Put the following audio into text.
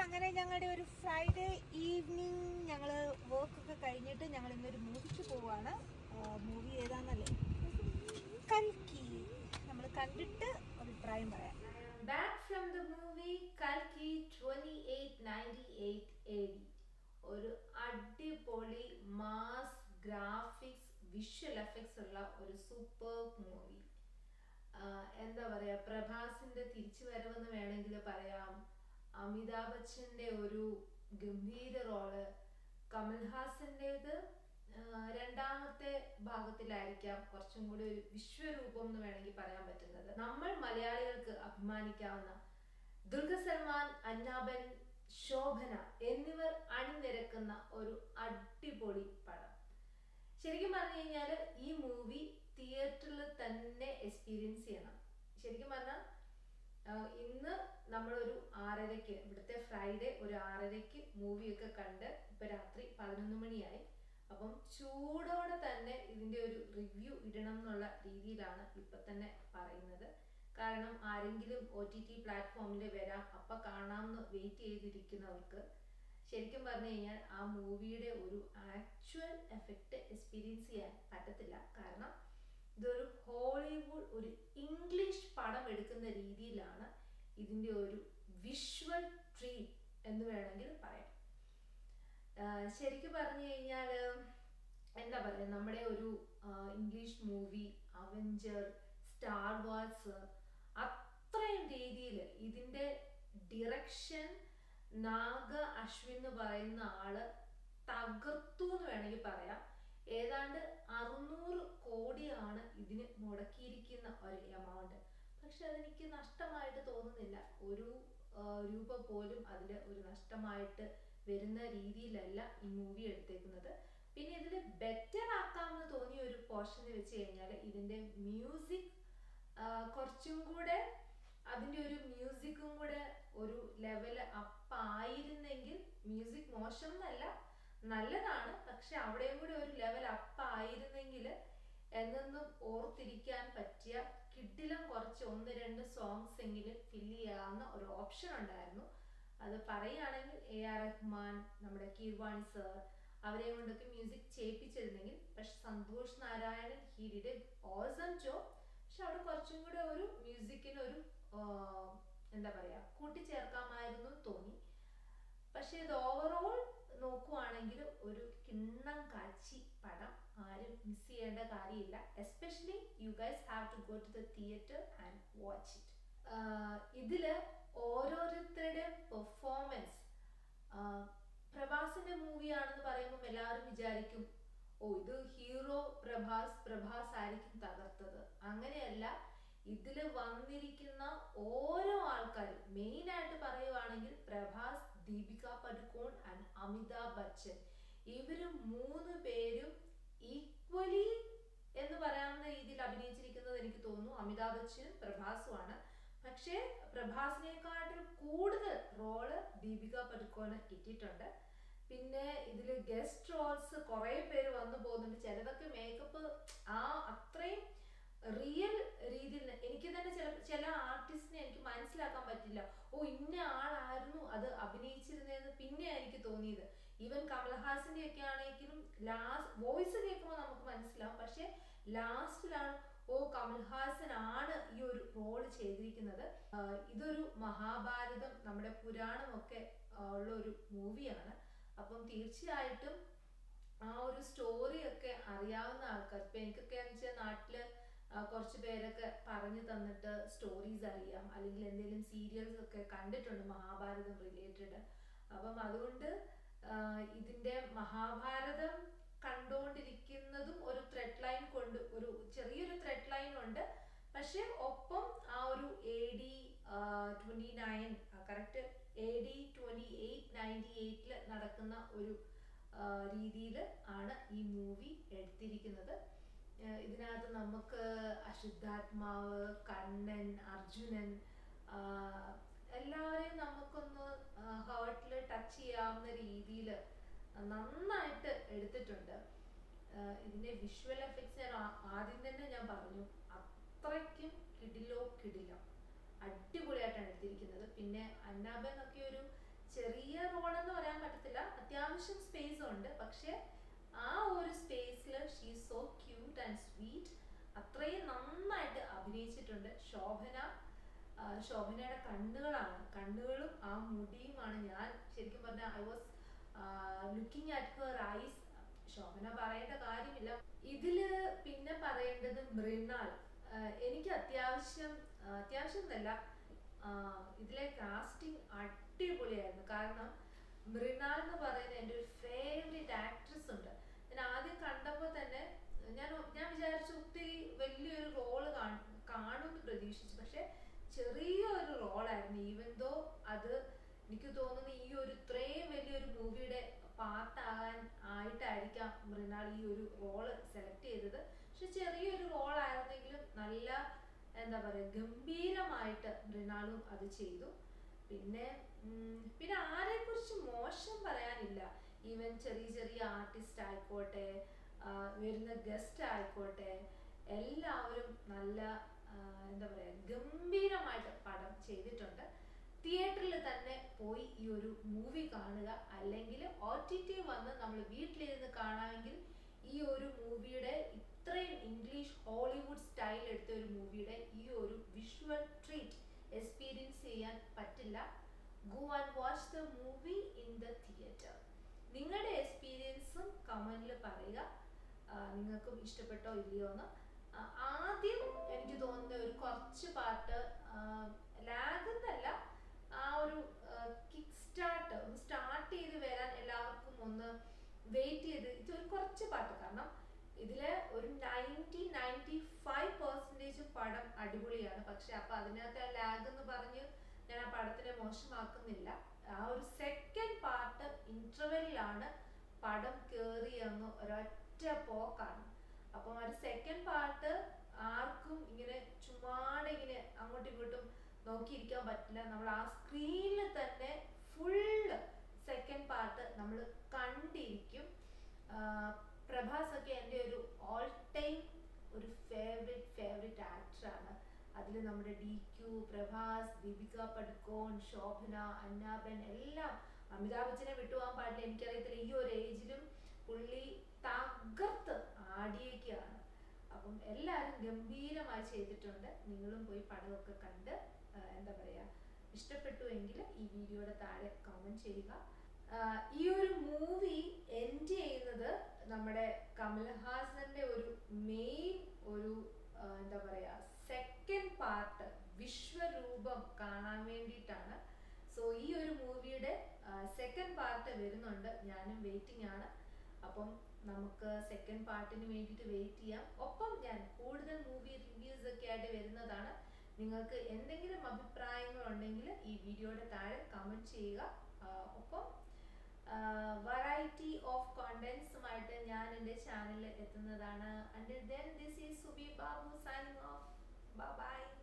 അങ്ങനെ ഞങ്ങളുടെ ഒരു ഫ്രൈഡേ ഈവനിങ് ഞങ്ങൾ വർക്കൊക്കെ കഴിഞ്ഞിട്ട് ഞങ്ങൾ ഇന്നൊരു മൂവിക്ക് പോവാണ് മൂവി ഏതാന്നല്ലേ കൽക്കി നമ്മൾ കണ്ടിട്ട് അഭിപ്രായം പറയാം ബാക്ക് ഫ്രം ദ മൂവി കൽക്കി twenty eight ninety eight A D ഒരു അടിപൊളി മാസ് ഗ്രാഫിക്സ് വിഷ്വൽ എഫക്ട്സ് ഉള്ള ഒരു സൂപ്പർ മൂവി എന്താ പറയാ പ്രഭാസിന്റെ തിരിച്ചു വരവെന്ന് വേണമെങ്കിൽ പറയാം അമിതാഭ് ബച്ചന്റെ ഒരു ഗംഭീര റോള് കമൽഹാസന്റേത് ആഹ് രണ്ടാമത്തെ ഭാഗത്തിലായിരിക്കാം കുറച്ചും കൂടി ഒരു വിശ്വരൂപം എന്ന് വേണമെങ്കിൽ പറയാൻ പറ്റുന്നത് നമ്മൾ മലയാളികൾക്ക് അഭിമാനിക്കാവുന്ന ദുൽഖർ സൽമാൻ അന്നാബൻ ശോഭന എന്നിവർ അണിനിരക്കുന്ന ഒരു അടിപൊളി പടം ശരിക്കും പറഞ്ഞു കഴിഞ്ഞാൽ ഈ മൂവി തിയേറ്ററിൽ തന്നെ എക്സ്പീരിയൻസ് ചെയ്യണം ശരിക്കും പറഞ്ഞാൽ ആഹ് ഇന്ന് നമ്മളൊരു ആറരയ്ക്ക് ഇവിടുത്തെ ഫ്രൈഡേ ഒരു ആറരയ്ക്ക് മൂവിയൊക്കെ കണ്ട് ഇപ്പൊ രാത്രി പതിനൊന്ന് മണിയായി അപ്പം ചൂടോടെ തന്നെ ഇതിന്റെ ഒരു റിവ്യൂ ഇടണം എന്നുള്ള രീതിയിലാണ് ഇപ്പൊ തന്നെ പറയുന്നത് കാരണം ആരെങ്കിലും ഒ ടി ടി പ്ലാറ്റ്ഫോമിൽ വരാം അപ്പൊ കാണാമെന്ന് വെയിറ്റ് ചെയ്തിരിക്കുന്നവർക്ക് ശരിക്കും പറഞ്ഞു കഴിഞ്ഞാൽ ആ മൂവിയുടെ ഒരു ആക്ച്വൽ എഫക്റ്റ് എക്സ്പീരിയൻസ് ചെയ്യാൻ പറ്റത്തില്ല കാരണം ഇതൊരു ഹോളിവുഡ് ഒരു ഇംഗ്ലീഷ് പടം എടുക്കുന്ന രീതിയിലാണ് ഇതിന്റെ ഒരു വിഷ്വൽ ട്രീറ്റ് എന്ന് വേണമെങ്കിൽ പറയാം ആഹ് ശരിക്കും പറഞ്ഞു കഴിഞ്ഞാൽ എന്താ പറയുക നമ്മുടെ ഒരു ആഹ് English movie Avenger Star Wars അത്രയും രീതിയിൽ ഇതിന്റെ ഡിറക്ഷൻ നാഗ അശ്വിൻ എന്ന് പറയുന്ന ആള് തകർത്തു എന്ന് വേണമെങ്കിൽ പറയാം ഏതാണ്ട് അറുന്നൂറ് കോടിയാണ് ഇതിന് മുടക്കിയിരിക്കുന്ന ഒരു എമൗണ്ട് പക്ഷെ അതെനിക്ക് നഷ്ടമായിട്ട് തോന്നുന്നില്ല ഒരു ആ, രൂപ പോലും അതിൽ ഒരു നഷ്ടമായിട്ട് വരുന്ന രീതിയിലല്ല ഈ മൂവി എടുത്തേക്കുന്നത് പിന്നെ ഇതിൽ ബെറ്റർ ആക്കാമെന്ന് തോന്നിയ ഒരു പോർഷൻ വെച്ച് കഴിഞ്ഞാൽ ഇതിന്റെ മ്യൂസിക് കുറച്ചും കൂടെ അതിന്റെ ഒരു മ്യൂസിക്കും കൂടെ ഒരു ലെവൽ അപ്പ് ആയിരുന്നെങ്കിൽ മ്യൂസിക് മോശം എന്നല്ല നല്ലതാണ് പക്ഷെ അവിടെയും കൂടി ഒരു ലെവൽ അപ്പ് ആയിരുന്നെങ്കിൽ എന്നെന്നും ഓർത്തിരിക്കാൻ പറ്റിയ കിഡിലും കുറച്ച് ഒന്ന് രണ്ട് സോങ്സ് എങ്കിലും ഫില്ല് ചെയ്യാവുന്ന ഒരു ഓപ്ഷൻ ഉണ്ടായിരുന്നു അത് പറയുകയാണെങ്കിൽ എ ആർ റഹ്മാൻ നമ്മുടെ കീർവാണി സർ അവരെ കൊണ്ടൊക്കെ മ്യൂസിക് ചെയ്യിപ്പിച്ചിരുന്നെങ്കിൽ പക്ഷെ Santhosh Narayanan he did a awesome job പക്ഷെ അവിടെ കുറച്ചും കൂടെ ഒരു മ്യൂസിക്കിന് ഒരു ആഹ്, എന്താ പറയാ കൂട്ടിച്ചേർക്കാമായിരുന്നു എന്ന് തോന്നി പക്ഷെ ഇത് ഓവറോൾ നോക്കുവാണെങ്കിൽ ഒരു കിണ്ണം കാച്ചി പടം ആരും മിസ് ചെയ്യേണ്ട കാര്യമില്ല especially you guys have to go to the theatre and watch it ഇതില് ഓരോരുത്തരുടെയും പെർഫോമൻസ് പ്രഭാസിന്റെ മൂവിയാണെന്ന് പറയുമ്പോൾ എല്ലാവരും വിചാരിക്കും ഓ ഇത് ഹീറോ പ്രഭാസ് പ്രഭാസ് ആയിരിക്കും തകർത്തത് അങ്ങനെയല്ല ഇതിൽ വന്നിരിക്കുന്ന ഓരോ ആൾക്കാരും മെയിൻ ആയിട്ട് പറയുവാണെങ്കിൽ പ്രഭാസ് ദീപിക പടുക്കോൺ ആൻഡ് അമിതാഭ് ബച്ചൻ ഇവര് മൂന്ന് പേരും ഈക്വലി എന്ന് പറയാവുന്ന രീതിയിൽ അഭിനയിച്ചിരിക്കുന്നത് എനിക്ക് തോന്നുന്നു അമിതാഭ് ബച്ചനും പ്രഭാസുമാണ് പക്ഷേ പ്രഭാസിനെക്കാട്ടിൽ കൂടുതൽ റോള് ദീപിക പടുക്കോന് കിട്ടിയിട്ടുണ്ട് പിന്നെ ഇതിൽ ഗസ്റ്റ് റോൾസ് കുറെ പേര് വന്നു പോകുന്നുണ്ട് ചിലതൊക്കെ മേക്കപ്പ് ആ അത്രയും റിയൽ രീതിയിൽ എനിക്ക് തന്നെ ചില ചില ആർട്ടിസ്റ്റിനെ എനിക്ക് മനസ്സിലാക്കാൻ പറ്റില്ല ഓ ഇന്ന ആളായിരുന്നു അത് അഭിനയിച്ചിരുന്നതെന്ന് പിന്നെ എനിക്ക് തോന്നിയത് ഈവൻ കമൽഹാസന്റെ ഒക്കെ ആണെങ്കിലും ലാസ്റ്റ് വോയിസ് കേൾക്കുമ്പോൾ നമുക്ക് മനസ്സിലാവും പക്ഷെ ലാസ്റ്റിലാണ് ഓ കമൽഹാസൻ ആണ് ഈ ഒരു റോൾ ചെയ്തിരിക്കുന്നത് ആഹ് ഇതൊരു മഹാഭാരതം നമ്മുടെ പുരാണമൊക്കെ ആഹ് ഉള്ള ഒരു മൂവിയാണ് അപ്പം തീർച്ചയായിട്ടും ആ ഒരു സ്റ്റോറി ഒക്കെ അറിയാവുന്ന ആൾക്കാർ ഇപ്പൊ എനിക്കൊക്കെ എന്ന് വെച്ചാൽ നാട്ടില് ആ, കുറച്ച് പേരൊക്കെ പറഞ്ഞു തന്നിട്ട് സ്റ്റോറീസ് അറിയാം അല്ലെങ്കിൽ എന്തെങ്കിലും സീരിയൽസ് ഒക്കെ കണ്ടിട്ടുണ്ട് മഹാഭാരതം റിലേറ്റഡ് അപ്പം അതുകൊണ്ട് ആ, ഇതിന്റെ മഹാഭാരതം കണ്ടുകൊണ്ടിരിക്കുന്നതും ഒരു ത്രെഡ് ലൈൻ കൊണ്ട് ഒരു ചെറിയൊരു ത്രെഡ് ലൈൻ ഉണ്ട് പക്ഷെ ഒപ്പം ആ ഒരു A D twenty nine correct A D twenty eight ninety എയ്റ്റിൽ നടക്കുന്ന ഒരു രീതിയിൽ ആണ് ഈ മൂവി എടുത്തിരിക്കുന്നത് ആഹ് ഇതിനകത്ത് നമുക്ക് അശുദ്ധാത്മാവ് കണ്ണൻ അർജുനൻ ആഹ് എല്ലാവരെയും നമുക്കൊന്ന് ഹേർട്ടിൽ ടച്ച് ചെയ്യാവുന്ന രീതിയിൽ നന്നായിട്ട് എടുത്തിട്ടുണ്ട് ആഹ് ഇതിന്റെ വിഷ്വൽ എഫക്ട്സ് ഞാൻ ആ- ആദ്യം തന്നെ ഞാൻ പറഞ്ഞു അത്രയ്ക്കും കിടിലോ കിടിലോ അടിപൊളിയായിട്ടാണ് എടുത്തിരിക്കുന്നത് പിന്നെ അന്നാബൻ ഒക്കെ ഒരു ചെറിയ റോൾ എന്ന് പറയാൻ പറ്റത്തില്ല അത്യാവശ്യം സ്പേസ് ഉണ്ട് പക്ഷെ ആ ഒരു സ്പേസിൽ she so cute and sweet അത്രയും നന്നായിട്ട് അഭിനയിച്ചിട്ടുണ്ട് ശോഭന ആ, ശോഭനയുടെ കണ്ണുകളാണ് കണ്ണുകളും ആ മുടിയുമാണ് ഞാൻ ശരിക്കും പറഞ്ഞാൽ I was looking at her eyes Shobana പറയേണ്ട കാര്യമില്ല ഇതില് പിന്നെ പറയേണ്ടത് മൃണാൾ ആ, എനിക്ക് അത്യാവശ്യം ആ, അത്യാവശ്യം എന്നല്ല ആ, ഇതിലെ കാസ്റ്റിംഗ് അടിപൊളിയായിരുന്നു കാരണം മൃണാൾ എന്ന് പറയുന്ന എൻ്റെ ഒരു ഫേവറേറ്റ് ആക്ട്രസ് ഉണ്ട് ഞാൻ ആദ്യം കണ്ടപ്പോൾ തന്നെ ഞാൻ ഞാൻ വിചാരിച്ചു ഒത്തിരി വലിയൊരു റോള് കാണുമെന്ന് പ്രതീക്ഷിച്ചു പക്ഷെ ചെറിയൊരു റോളായിരുന്നു ഈവൻ ദോ അത് എനിക്ക് തോന്നുന്നു ഈ ഒരു ഇത്രയും വലിയൊരു മൂവിയുടെ പാർട്ടാകാൻ ആയിട്ടായിരിക്കാം മൃണാൾ ഈ ഒരു റോള് സെലക്ട് ചെയ്തത് പക്ഷെ ചെറിയൊരു റോളായിരുന്നെങ്കിലും നല്ല എന്താ പറയുക ഗംഭീരമായിട്ട് മൃണാളും അത് ചെയ്തു പിന്നെ ഉം, പിന്നെ ആരെ കുറിച്ച് മോശം പറയാനില്ല ഈവൻ ചെറിയ ചെറിയ ആർട്ടിസ്റ്റ് ആയിക്കോട്ടെ ആ, വരുന്ന ഗസ്റ്റ് ആയിക്കോട്ടെ എല്ലാവരും നല്ല ആ, എന്താ പറയാ ഗംഭീരമായിട്ട് പടം ചെയ്തിട്ടുണ്ട് തിയേറ്ററിൽ തന്നെ പോയി ഈ ഒരു മൂവി കാണുക അല്ലെങ്കിൽ ഒ ടി ടി വന്ന് നമ്മൾ വീട്ടിലിരുന്ന് കാണാമെങ്കിൽ ഈ ഒരു മൂവിയുടെ ഇത്രയും ഇംഗ്ലീഷ് ഹോളിവുഡ് സ്റ്റൈൽ എടുത്ത ഒരു മൂവിയുടെ ഈ ഒരു വിഷ്വൽ ട്രീറ്റ് എക്സ്പീരിയൻസ് ചെയ്യാൻ പറ്റില്ല go and watch the movie in the theatre നിങ്ങളുടെ എക്സ്പീരിയൻസും കമന്റിൽ പറയുക ആ, നിങ്ങൾക്കും ഇഷ്ടപ്പെട്ടോ ഇല്ലയോ എന്ന് ആ, ആദ്യം എനിക്ക് തോന്നുന്ന ഒരു കുറച്ച് പാട്ട് ലാഗ് എന്നല്ല ആ ഒരു കിക്ക് സ്റ്റാർട്ട് ഒന്ന് സ്റ്റാർട്ട് ചെയ്ത് വരാൻ എല്ലാവർക്കും ഒന്ന് വെയിറ്റ് ചെയ്ത് ഇതൊരു കുറച്ച് പാട്ട് കാരണം ഇതില് ഒരു നയൻറ്റി നയൻറ്റി ഫൈവ് പെർസെൻറ്റേജ് പടം അടിപൊളിയാണ് പക്ഷെ അപ്പൊ അതിനകത്ത് ആ ലാഗ് എന്ന് പറഞ്ഞ് ഞാൻ ആ പടത്തിനെ മോശമാക്കുന്നില്ല ആ ഒരു സെക്കൻഡ് പാർട്ട് ഇന്റർവെല്ലിലാണ് പടം കേറി അങ്ങ് ഒരൊറ്റ പോക്കാണ് അപ്പം ഒരു സെക്കൻഡ് പാർട്ട് ആർക്കും ഇങ്ങനെ ചുമ്മാടെ ഇങ്ങനെ അങ്ങോട്ടും ഇങ്ങോട്ടും നോക്കിയിരിക്കാൻ പറ്റില്ല നമ്മൾ ആ സ്ക്രീനിൽ തന്നെ ഫുള്ള് സെക്കൻഡ് പാർട്ട് നമ്മൾ കണ്ടിരിക്കും ആഹ് പ്രഭാസ് ഒക്കെ എൻ്റെ ഒരു ഓൾ ടൈം ഒരു ഫേവറേറ്റ് ഫേവറേറ്റ് ആക്ടറാണ് അതിൽ നമ്മുടെ ഡി ക്യു പ്രഭാസ് ദീപിക പടുക്കോൺ ശോഭന അന്നാബൻ എല്ലാം അമിതാഭ് ബച്ചനെ വിട്ടുപോകാൻ പാടില്ല എനിക്കറിയത്തില്ല ഈ ഒരു ഏജിലും പുള്ളി തകർത്ത് ആടിയേക്കാണ് അപ്പം എല്ലാവരും ഗംഭീരമായി ചെയ്തിട്ടുണ്ട് നിങ്ങളും പോയി പടമൊക്കെ കണ്ട് ആ, എന്താ പറയാ ഇഷ്ടപ്പെട്ടു എങ്കിൽ ഈ വീഡിയോയുടെ താഴെ കമന്റ് ചെയ്യുക ആ, ഈ ഒരു മൂവി എൻഡ് ചെയ്യുന്നത് നമ്മുടെ കമൽഹാസന്റെ ഒരു മെയിൻ ഒരു ആ, എന്താ പറയാ സെക്കൻഡ് പാർട്ട് വിശ്വരൂപം കാണാൻ വേണ്ടിയിട്ടാണ് സോ ഈ ഒരു മൂവിയുടെ സെക്കൻഡ് പാർട്ട് വരുന്നുണ്ട് ഞാനും വെയിറ്റിംഗ് ആണ് അപ്പം നമുക്ക് സെക്കൻഡ് പാർട്ടിന് വേണ്ടിയിട്ട് വെയിറ്റ് ചെയ്യാം ഒപ്പം ഞാൻ കൂടുതൽ മൂവി റിവ്യൂസ് ഒക്കെ ആയിട്ട് വരുന്നതാണ് നിങ്ങൾക്ക് എന്തെങ്കിലും അഭിപ്രായങ്ങൾ ഉണ്ടെങ്കിൽ ഈ വീഡിയോയുടെ താഴെ കമന്റ് ചെയ്യുക ആ, ഒപ്പം വെറൈറ്റി ഓഫ് കോണ്ടന്റ്സുമായിട്ട് ഞാൻ എൻ്റെ ചാനലിൽ എത്തുന്നതാണ് until then this is Subi Babu signing off by